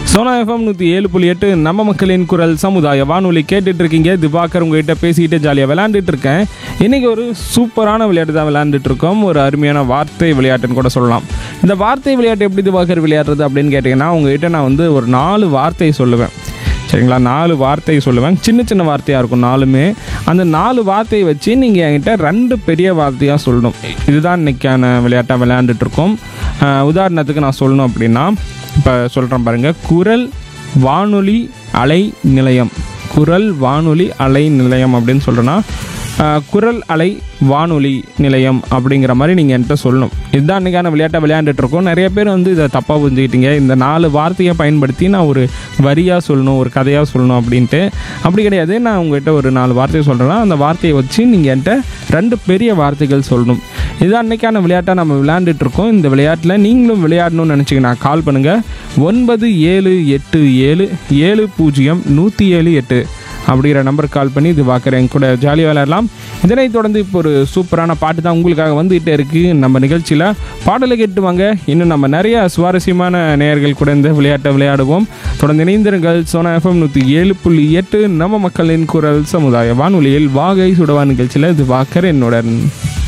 Sona FM நூற்றி ஏழு புள்ளி எட்டு நம்ம மக்களின் குரல் சமுதாய வானொலி கேட்டுட்டு இருக்கீங்க திவாகர் உங்ககிட்ட பேசிக்கிட்டு ஜாலியாக விளையாண்டுட்டு இருக்கேன் இன்னைக்கு ஒரு சூப்பரான விளையாட்டு தான் விளையாண்டுட்டு இருக்கோம் ஒரு அருமையான வார்த்தை விளையாட்டுன்னு கூட சொல்லலாம் இந்த வார்த்தை விளையாட்டு எப்படி திவாகர் விளையாடுறது அப்படின்னு கேட்டிங்கன்னா உங்ககிட்ட நான் வந்து ஒரு நாலு வார்த்தை சொல்லுவேன் சரிங்களா நாலு வார்த்தை சொல்லுவேன் சின்ன சின்ன வார்த்தையாக இருக்கும் நாலுமே அந்த நாலு வார்த்தையை வச்சு நீங்கள் என்கிட்ட ரெண்டு பெரிய வார்த்தையாக சொல்லணும் இதுதான் இன்னைக்கான விளையாட்டாக விளையாண்டுட்டு இருக்கோம் ஆஹ் உதாரணத்துக்கு நான் சொல்லணும் அப்படின்னா இப்போ சொல்கிறேன் பாருங்கள் குரல் வானொலி அலை நிலையம் குரல் வானொலி அலை நிலையம் அப்படின்னு சொல்கிறேன்னா ஆஹ் குரல் அலை வானொலி நிலையம் அப்படிங்கிற மாதிரி நீங்கள் என்கிட்ட சொல்லணும் இதுதான் இன்றைக்கான விளையாட்டை விளையாண்டுட்டு இருக்கோம் நிறைய பேர் வந்து இதை தப்பாக புரிஞ்சுக்கிட்டீங்க இந்த நாலு வார்த்தையை பயன்படுத்தி நான் ஒரு வரியாக சொல்லணும் ஒரு கதையாக சொல்லணும் அப்படின்ட்டு அப்படி கிடையாது நான் உங்கள்கிட்ட ஒரு நாலு வார்த்தையை சொல்கிறேன்னா அந்த வார்த்தையை வச்சு நீங்கள் என்கிட்ட ரெண்டு பெரிய வார்த்தைகள் சொல்லணும் இதுதான் அன்றைக்கான விளையாட்டை நம்ம விளையாண்டுட்டு இருக்கோம் இந்த விளையாட்டில் நீங்களும் விளையாடணும்னு நினச்சிங்கன்னா கால் பண்ணுங்கள் ஒன்பது ஏழு எட்டு ஏழு ஏழு பூஜ்ஜியம் நூற்றி ஏழு எட்டு அப்படிங்கிற நம்பருக்கு கால் பண்ணி இது பார்க்குறேன் கூட ஜாலியாக விளையாடலாம் இதனைத் தொடர்ந்து இப்போ ஒரு சூப்பரான பாட்டு தான் உங்களுக்காக வந்துகிட்டே இருக்குது நம்ம நிகழ்ச்சியில் பாடலை கேட்டு வாங்க இன்னும் நம்ம நிறைய சுவாரஸ்யமான நேயர்கள் கூட இந்த விளையாட்டை விளையாடுவோம் தொடர்ந்து இணைந்திருங்கள் சோனா எஃப்எம் நூற்றி ஏழு புள்ளி எட்டு நம்ம மக்களின் குரல் சமுதாய வானொலியில் வாகை சுடவா நிகழ்ச்சியில் இது வாக்கர் என்னுடன்